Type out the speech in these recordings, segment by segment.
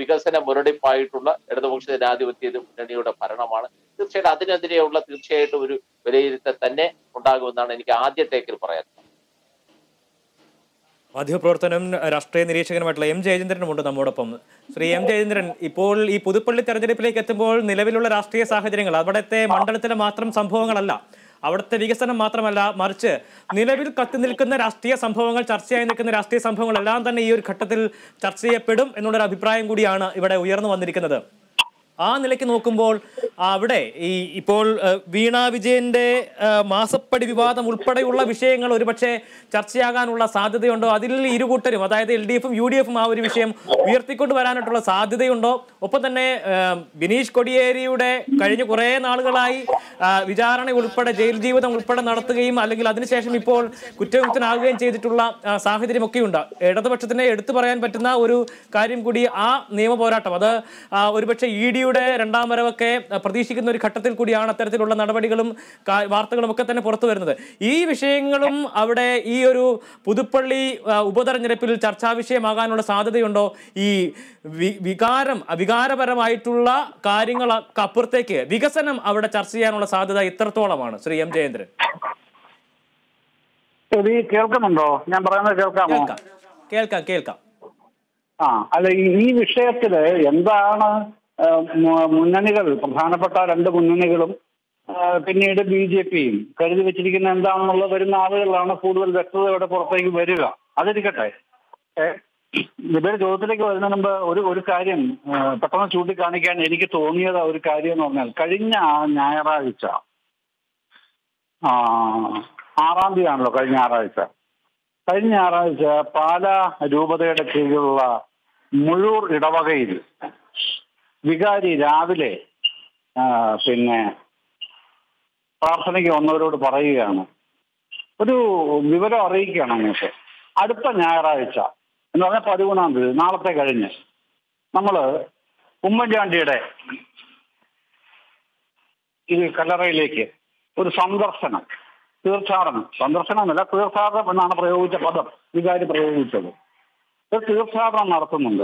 വികസന മുരടിപ്പായിട്ടുള്ള ഇടതുപക്ഷ ജനാധിപത്യ മുന്നണിയുടെ ഭരണമാണ് തീർച്ചയായിട്ടും അതിനെതിരെയുള്ള തീർച്ചയായിട്ടും ഒരു വിലയിരുത്തൽ തന്നെ ഉണ്ടാകുമെന്നാണ് എനിക്ക് ആദ്യ ടേക്കിൽ പറയാൻ മാധ്യമപ്രവർത്തനം രാഷ്ട്രീയ നിരീക്ഷകനുമായിട്ടുള്ള എം ജയചന്ദ്രനുമുണ്ട് നമ്മോടൊപ്പം ശ്രീ എം ജയചന്ദ്രൻ ഇപ്പോൾ ഈ പുതുപ്പള്ളി തെരഞ്ഞെടുപ്പിലേക്ക് എത്തുമ്പോൾ നിലവിലുള്ള രാഷ്ട്രീയ സാഹചര്യങ്ങൾ അവിടുത്തെ മണ്ഡലത്തിലെ മാത്രം സംഭവങ്ങളല്ല അവിടുത്തെ വികസനം മാത്രമല്ല മറിച്ച് നിലവിൽ കത്തി നിൽക്കുന്ന രാഷ്ട്രീയ സംഭവങ്ങൾ ചർച്ചയായി നിൽക്കുന്ന രാഷ്ട്രീയ സംഭവങ്ങളെല്ലാം തന്നെ ഈ ഒരു ഘട്ടത്തിൽ ചർച്ച ചെയ്യപ്പെടും എന്നുള്ളൊരു അഭിപ്രായം കൂടിയാണ് ഇവിടെ ഉയർന്നു വന്നിരിക്കുന്നത് ആ നിലയ്ക്ക് നോക്കുമ്പോൾ അവിടെ ഈ ഇപ്പോൾ ഏഹ്, വീണ വിജയന്റെ ഏഹ്, മാസപ്പടി വിവാദം ഉൾപ്പെടെയുള്ള വിഷയങ്ങൾ ഒരുപക്ഷെ ചർച്ചയാകാനുള്ള സാധ്യതയുണ്ടോ അതിൽ ഇരുകൂട്ടരും അതായത് എൽ ഡി എഫും യു ഡി എഫും ആ ഒരു വിഷയം ഉയർത്തിക്കൊണ്ട് വരാനായിട്ടുള്ള സാധ്യതയുണ്ടോ ഒപ്പം തന്നെ ഏഹ്, ബിനീഷ് കൊടിയേരിയുടെ കഴിഞ്ഞ കുറേ നാളുകളായി ആ, വിചാരണ ഉൾപ്പെടെ ജയിൽ ജീവിതം ഉൾപ്പെടെ നടത്തുകയും അല്ലെങ്കിൽ അതിനുശേഷം ഇപ്പോൾ കുറ്റവിമുക്തനാകുകയും ചെയ്തിട്ടുള്ള ആ, സാഹചര്യമൊക്കെയുണ്ട് ഇടതുപക്ഷത്തിന് എടുത്തു പറയാൻ പറ്റുന്ന ഒരു കാര്യം കൂടി ആ നിയമ പോരാട്ടം അത് ആ, ഒരുപക്ഷെ ഇ ഡിയുടെ രണ്ടാം വരവൊക്കെ ആ, പ്രതീക്ഷിക്കുന്ന ഒരു ഘട്ടത്തിൽ കൂടിയാണ് അത്തരത്തിലുള്ള നടപടികളും കാ- വാർത്തകളും ഒക്കെ തന്നെ പുറത്തു വരുന്നത് ഈ വിഷയങ്ങളും അവിടെ ഈ ഒരു പുതുപ്പള്ളി ആ, ഉപതെരഞ്ഞെടുപ്പിൽ ചർച്ചാ വിഷയമാകാനുള്ള സാധ്യതയുണ്ടോ ഈ വി- വികാരം വികാരപരമായിട്ടുള്ള കാര്യങ്ങൾക്ക് അപ്പുറത്തേക്ക് വികസനം അവിടെ ചർച്ച ചെയ്യാനുള്ള സാധ്യത ഇത്രത്തോളമാണ് ശ്രീ എം ജയേന്ദ്രൻ ഇത് ഈ കേൾക്കുന്നുണ്ടോ ഞാൻ പറയുന്നത് കേൾക്കാമോ കേൾക്കാം കേൾക്കാം കേൾക്കാം ആ അല്ല ഈ- ഈ വിഷയത്തില് എന്താണ് ആ, മു- മുന്നണികൾ പ്രധാനപ്പെട്ട രണ്ട് മുന്നണികളും ആ, പിന്നീട് ബി ജെ പിയും കരുതി വെച്ചിരിക്കുന്ന എന്താണെന്നുള്ള വരുന്ന ആളുകളാണ് കൂടുതൽ വ്യക്തതയോടെ പുറത്തേക്ക് വരിക അതിരിക്കട്ടെ ഏ, ഇവരുടെ ചോദ്യത്തിലേക്ക് വരുന്നതിന് മുമ്പ് ഒരു ഒരു കാര്യം ആ, പെട്ടെന്ന് ചൂണ്ടിക്കാണിക്കാൻ എനിക്ക് തോന്നിയത് ഒരു കാര്യം എന്ന് പറഞ്ഞാൽ കഴിഞ്ഞ ഞായറാഴ്ച ആ ആറാം തീയതിയാണല്ലോ കഴിഞ്ഞ ഞായറാഴ്ച കഴിഞ്ഞ ഞായറാഴ്ച പാലാ രൂപതയുടെ കീഴിലുള്ള മുഴൂർ ഇടവകയിൽ വികാരി രാവിലെ ആ, പിന്നെ പ്രാർത്ഥനയ്ക്ക് വന്നവരോട് പറയുകയാണ് ഒരു വിവരം അറിയിക്കുകയാണ് അങ്ങോട്ട് അടുത്ത ഞായറാഴ്ച എന്ന് പറഞ്ഞാൽ പതിമൂന്നാം തീയതി നാളത്തെ കഴിഞ്ഞ് നമ്മള് ഉമ്മൻചാണ്ടിയുടെ ഈ കല്ലറയിലേക്ക് ഒരു സന്ദർശനം തീർത്ഥാടനം സന്ദർശനമല്ല തീർത്ഥാടനം എന്നാണ് പ്രയോഗിച്ച പദം വികാരി പ്രയോഗിച്ചത് ഒരു തീർത്ഥാടനം നടത്തുന്നുണ്ട്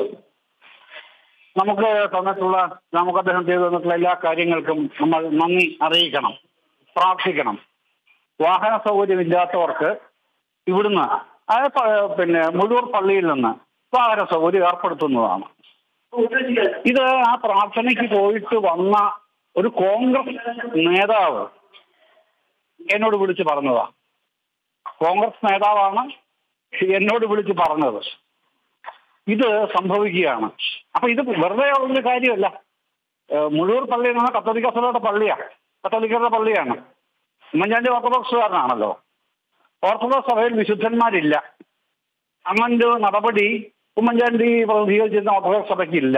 നമുക്ക് തന്നിട്ടുള്ള നമുക്ക് അദ്ദേഹം ചെയ്തു തന്നിട്ടുള്ള എല്ലാ കാര്യങ്ങൾക്കും നമ്മൾ നന്ദി അറിയിക്കണം പ്രാർത്ഥിക്കണം വാഹന സൗകര്യമില്ലാത്തവർക്ക് ഇവിടുന്ന് അതായത് പ- പിന്നെ മുഴൂർ പള്ളിയിൽ നിന്ന് വാഹന സൗകര്യം ഏർപ്പെടുത്തുന്നതാണ് ഇത് ആ പ്രാർത്ഥനയ്ക്ക് പോയിട്ട് വന്ന ഒരു കോൺഗ്രസ് നേതാവ് എന്നോട് വിളിച്ച് പറഞ്ഞതാ കോൺഗ്രസ് നേതാവാണ് എന്നോട് വിളിച്ച് പറഞ്ഞത് ഇത് സംഭവിക്കുകയാണ് അപ്പൊ ഇത് വെറുതെ ഉള്ളൊരു കാര്യമല്ല ഏഹ് മുഴൂർ പള്ളി എന്ന് പറഞ്ഞാൽ കത്തോലിക്ക സഭയുടെ പള്ളിയാണ് കത്തോലിക്കരുടെ പള്ളിയാണ് ഉമ്മൻചാണ്ടി ഓർത്തഡോക്സുകാരനാണല്ലോ ഓർത്തഡോക്സ് സഭയിൽ വിശുദ്ധന്മാരില്ല അങ്ങനൊരു നടപടി ഉമ്മൻചാണ്ടി പ്രതികരിച്ചിരുന്ന ഓർത്തഡോക്സ് സഭയ്ക്കില്ല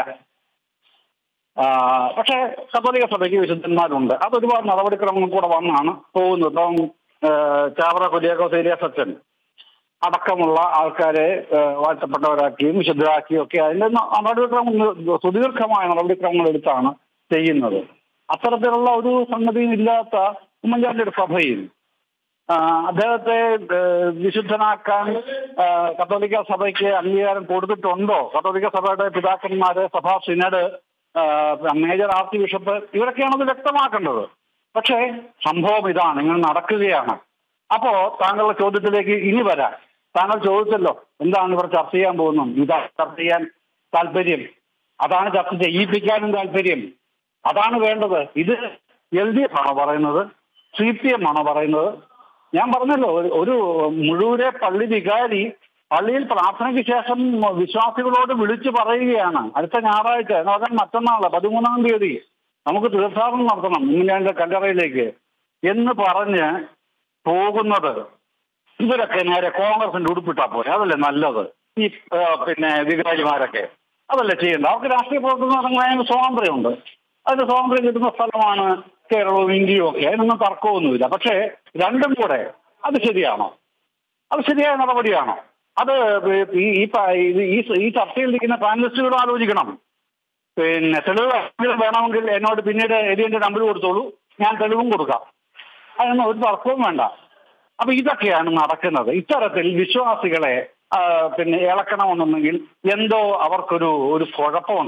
ആ, പക്ഷേ കത്തോലിക്ക സഭയ്ക്ക് വിശുദ്ധന്മാരുണ്ട് അതൊരുപാട് നടപടിക്രമങ്ങൾ കൂടെ വന്നാണ് പോകുന്നത് ഇപ്പം ഏഹ്, ചാവറ കുര്യാക്കോസ് ഏരിയാസ് അച്ഛൻ അടക്കമുള്ള ആൾക്കാരെ ഏഹ്, വാഴ്ത്തപ്പെട്ടവരാക്കിയും വിശുദ്ധരാക്കിയും ഒക്കെ അതിന്റെ ന- നടപടിക്രമങ്ങൾ സുദീർഘമായ നടപടിക്രമങ്ങൾ എടുത്താണ് ചെയ്യുന്നത് അത്തരത്തിലുള്ള ഒരു സംഗതിയും ഇല്ലാത്ത ഉമ്മൻചാണ്ടിയുടെ സഭയിൽ ആ, അദ്ദേഹത്തെ ഏഹ്, വിശുദ്ധനാക്കാൻ ആ, കത്തോലിക്ക സഭയ്ക്ക് അംഗീകാരം കൊടുത്തിട്ടുണ്ടോ കത്തോലിക്ക സഭയുടെ പിതാക്കന്മാര് സഭാ സിനഡ് ആ, മേജർ ആർച്ച് ബിഷപ്പ് ഇവരൊക്കെയാണ് അത് വ്യക്തമാക്കേണ്ടത് പക്ഷേ സംഭവം ഇതാണ് ഇങ്ങനെ നടക്കുകയാണ് അപ്പോ താങ്കളുടെ ചോദ്യത്തിലേക്ക് ഇനി വരാം താങ്കൾ ചോദിച്ചല്ലോ എന്താണ് ഇവർ ചർച്ച ചെയ്യാൻ പോകുന്നത് ഇതാ ചർച്ച ചെയ്യാൻ താല്പര്യം അതാണ് ചർച്ച ചെയ്യിപ്പിക്കാനും താല്പര്യം അതാണ് വേണ്ടത് ഇത് എൽ ഡി എഫ് ആണോ പറയുന്നത് സി പി എം ആണോ പറയുന്നത് ഞാൻ പറഞ്ഞല്ലോ ഒരു- ഒരു മുഴുവരെ പള്ളി വികാരി പള്ളിയിൽ പ്രാർത്ഥനയ്ക്ക് ശേഷം വിശ്വാസികളോട് വിളിച്ചു പറയുകയാണ് അടുത്ത ഞായറാഴ്ച എന്ന് പറഞ്ഞാൽ മറ്റന്നാള് പതിമൂന്നാം തീയതി നമുക്ക് തീർത്ഥാടനം നടത്തണം ഉമ്മൻചാണ്ടിയുടെ കല്ലറയിലേക്ക് എന്ന് പറഞ്ഞ് പോകുന്നത് ഇവരൊക്കെ നേരെ കോൺഗ്രസിന്റെ ഉടുപ്പിട്ടാ പോരെ അതല്ലേ നല്ലത് ഈ ആ, പിന്നെ വികാരിമാരൊക്കെ അതല്ലേ ചെയ്യേണ്ടത് അവർക്ക് രാഷ്ട്രീയ പ്രവർത്തനം നടത്തുന്നതിന് സ്വാതന്ത്ര്യമുണ്ട് അതിന് സ്വാതന്ത്ര്യം കിട്ടുന്ന സ്ഥലമാണ് കേരളവും ഇന്ത്യയും ഒക്കെ അതിനൊന്നും തർക്കമൊന്നുമില്ല പക്ഷേ രണ്ടും കൂടെ അത് ശരിയാണോ അത് ശരിയായ നടപടിയാണോ അത് ഈ ഈ പ- ഇത് ഈ ഈ ചർച്ചയിൽ ഇരിക്കുന്ന പാനലിസ്റ്റുകൾ ആലോചിക്കണം പിന്നെ തെളിവ് ആരെങ്കിലും വേണമെങ്കിൽ എന്നോട് പിന്നീട് എരിയന്റെ നമ്പർ കൊടുത്തോളൂ ഞാൻ തെളിവും കൊടുക്കാം അതിനൊന്നും ഒരു തർക്കവും വേണ്ട അപ്പൊ ഇതൊക്കെയാണ് നടക്കുന്നത് ഇത്തരത്തിൽ വിശ്വാസികളെ ആ, പിന്നെ ഇളക്കണമെന്നുണ്ടെങ്കിൽ എന്തോ അവർക്കൊരു ഒരു കുഴപ്പമുണ്ട്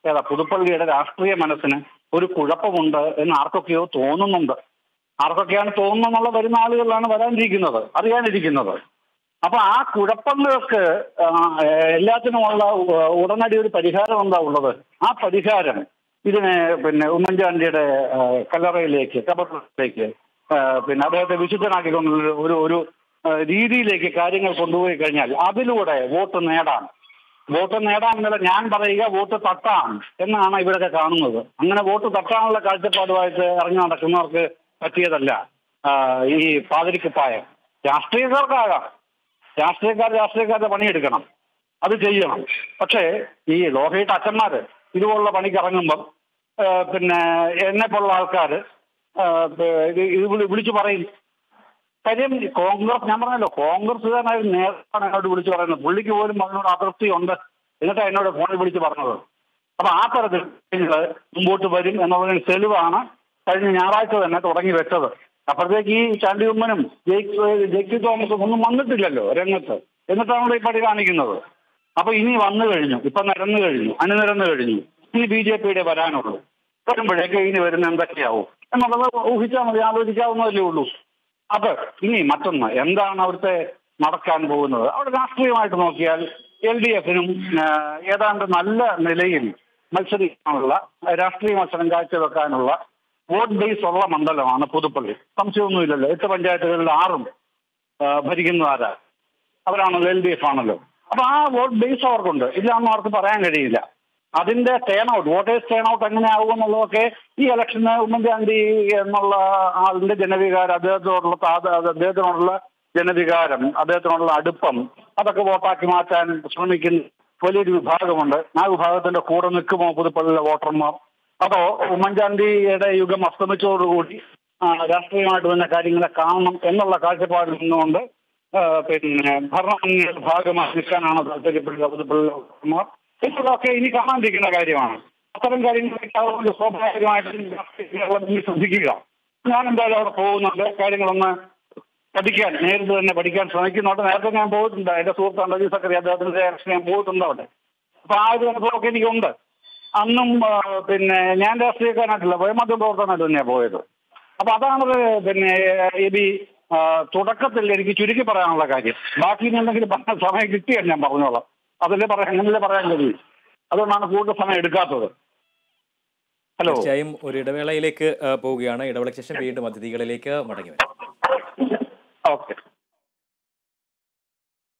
ഏതാ പുതുപ്പള്ളിയുടെ രാഷ്ട്രീയ മനസ്സിന് ഒരു കുഴപ്പമുണ്ട് എന്ന് ആർക്കൊക്കെയോ തോന്നുന്നുണ്ട് ആർക്കൊക്കെയാണ് തോന്നുന്നുള്ള വരുന്ന ആളുകളിലാണ് വരാനിരിക്കുന്നത് അറിയാനിരിക്കുന്നത് അപ്പൊ ആ കുഴപ്പങ്ങൾക്ക് ആ, എല്ലാത്തിനുമുള്ള ഉ- ഉടനടി ഒരു പരിഹാരം എന്താ ഉള്ളത് ആ പരിഹാരം ഇതിനെ പിന്നെ ഉമ്മൻചാണ്ടിയുടെ ആ, കല്ലറയിലേക്ക് കബറിലേക്ക് ആ, പിന്നെ അദ്ദേഹത്തെ വിശുദ്ധനാക്കിക്കൊണ്ടുള്ള ഒരു ഒരു ആ, രീതിയിലേക്ക് കാര്യങ്ങൾ കൊണ്ടുപോയി കഴിഞ്ഞാൽ അതിലൂടെ വോട്ട് നേടാം വോട്ട് നേടാൻ എന്നല്ല ഞാൻ പറയുക വോട്ട് തട്ടാം എന്നാണ് ഇവരൊക്കെ കാണുന്നത് അങ്ങനെ വോട്ട് തട്ടാനുള്ള കാഴ്ചപ്പാടുമായിട്ട് ഇറങ്ങി നടക്കുന്നവർക്ക് പറ്റിയതല്ല ആ, ഈ പാതിരിക്കുപ്പായം രാഷ്ട്രീയക്കാർക്കാകാം രാഷ്ട്രീയക്കാർ രാഷ്ട്രീയക്കാരുടെ പണിയെടുക്കണം അത് ചെയ്യണം പക്ഷേ ഈ ലോഹയിട്ട് അച്ഛന്മാര് ഇതുപോലുള്ള പണിക്ക് ഇറങ്ങുമ്പം ആ, പിന്നെ എന്നെ പോലുള്ള ആൾക്കാർ ഇത് വിളി- വിളിച്ചു പറയും കാര്യം കോൺഗ്രസ് ഞാൻ പറഞ്ഞല്ലോ കോൺഗ്രസ്സുകാരനായ ഒരു നേതാവാണ് എന്നോട് വിളിച്ചു പറയുന്നത് പുള്ളിക്ക് പോലും അതിനോട് അതൃപ്തി ഉണ്ട് എന്നിട്ടാണ് എന്നോട് ഫോണിൽ വിളിച്ച് പറഞ്ഞത് അപ്പൊ ആ തരത്തിൽ കാര്യങ്ങള് മുമ്പോട്ട് വരും എന്നുള്ളതിന് തെളിവാണ് കഴിഞ്ഞ ഞായറാഴ്ച തന്നെ തുടങ്ങി വെച്ചത് അപ്പോഴത്തേക്ക് ഈ ചാണ്ടി ഉമ്മനും ജെയ്ക്കി തോമസും ഒന്നും വന്നിട്ടില്ലല്ലോ രംഗത്ത് എന്നിട്ടാണല്ലോ ഈ പടി കാണിക്കുന്നത് അപ്പൊ ഇനി വന്നു കഴിഞ്ഞു ഇപ്പൊ നിരന്നു കഴിഞ്ഞു അണിനിരന്നു കഴിഞ്ഞു ഇനി ബി ജെ പിയുടെ വരാനുള്ളൂ വരുമ്പോഴേക്ക് ഇനി വരുന്ന എന്തൊക്കെയാവും എന്നുള്ളത് ഊഹിച്ചാൽ മതി ആലോചിക്കാവുന്നതല്ലേ ഉള്ളൂ അത് ഇനി മറ്റൊന്ന് എന്താണ് അവിടുത്തെ നടക്കാൻ പോകുന്നത് അവിടെ രാഷ്ട്രീയമായിട്ട് നോക്കിയാൽ എൽ ഡി എഫിനും ഏതാണ്ട് നല്ല നിലയിൽ മത്സരിക്കാനുള്ള രാഷ്ട്രീയ മത്സരം കാഴ്ചവെക്കാനുള്ള വോട്ട് ബേസ് ഉള്ള മണ്ഡലമാണ് പുതുപ്പള്ളി സംശയമൊന്നുമില്ലല്ലോ എട്ട് പഞ്ചായത്തുകളിൽ ആറും ആ, ഭരിക്കുന്നത് ആരാ അവരാണല്ലോ എൽ ഡി എഫ് ആണല്ലോ അപ്പൊ ആ വോട്ട് ബേസ് അവർക്കുണ്ട് ഇല്ലാന്ന് അവർക്ക് പറയാൻ കഴിയില്ല അതിന്റെ turn out voters turn out എങ്ങനെ ആവും എന്നുള്ളതൊക്കെ ഈ ഇലക്ഷന് ഉമ്മൻചാണ്ടി എന്നുള്ള ആളിന്റെ ജനവികാരം അദ്ദേഹത്തോടുള്ള താത- അദ്ദേഹത്തിനോടുള്ള ജനവികാരം അദ്ദേഹത്തിനോടുള്ള അടുപ്പം അതൊക്കെ വോട്ടാക്കി മാറ്റാൻ ശ്രമിക്കുന്ന വലിയൊരു വിഭാഗമുണ്ട് ആ വിഭാഗത്തിന്റെ കൂടെ നിൽക്കുമോ പുതുപ്പള്ളിയിലെ വോട്ടർമാർ അതോ ഉമ്മൻചാണ്ടിയുടെ യുഗം അസ്തമിച്ചതോടുകൂടി ആ, രാഷ്ട്രീയമായിട്ട് തന്നെ കാര്യങ്ങളെ കാണണം എന്നുള്ള കാഴ്ചപ്പാടിൽ നിന്നുകൊണ്ട് ആ, പിന്നെ ഭരണമുന്നണിയുടെ ഭാഗമായി നിൽക്കാനാണ് താല്പര്യപ്പെടുക പുതുപ്പള്ളി വോട്ടർമാർ ഇതൊക്കെ ഇനി കാണാനിരിക്കുന്ന കാര്യമാണ് അത്തരം കാര്യങ്ങളൊക്കെ അതുകൊണ്ട് സ്വാഭാവികമായിട്ടും രാഷ്ട്രീയ നിങ്ങൾ ശ്രദ്ധിക്കുക ഞാൻ എന്തായാലും അവിടെ പോകുന്നുണ്ട് കാര്യങ്ങളൊന്ന് പഠിക്കാൻ നേരിട്ട് തന്നെ പഠിക്കാൻ ശ്രമിക്കുന്നുണ്ട് നേരത്തെ ഞാൻ പോയിട്ടുണ്ട് എന്റെ സുഹൃത്ത് അണ്ടജി സക്കറി അദ്ദേഹത്തിന്റെ ഇലക്ഷൻ ഞാൻ പോയിട്ടുണ്ട് അവിടെ അപ്പൊ ആ ഒരു അനുഭവമൊക്കെ എനിക്കുണ്ട് അന്നും ആ, പിന്നെ ഞാൻ രാഷ്ട്രീയക്കാരനായിട്ടില്ല പോയ മാധ്യമപ്രവർത്തനമായിട്ട് തന്നെയാണ് പോയത് അപ്പൊ അതാണ് പിന്നെ ഇത് ആ, തുടക്കത്തിൽ എനിക്ക് ചുരുക്കി പറയാനുള്ള കാര്യം ബാക്കി ഇനി എന്തെങ്കിലും പറഞ്ഞ സമയം കിട്ടിയാൽ ഞാൻ പറഞ്ഞോളാം അതല്ലേ പറയാൻ അങ്ങനല്ലേ പറയാൻ കഴിയും അതുകൊണ്ടാണ് കൂടുതൽ സമയം എടുക്കാത്തത് ഹലോ തീർച്ചയായും ഒരു ഇടവേളയിലേക്ക് ആ, പോവുകയാണ് ഇടവേളയ്ക്ക് ശേഷം വീണ്ടും അതിഥികളിലേക്ക് മടങ്ങി വരാം ഓക്കെ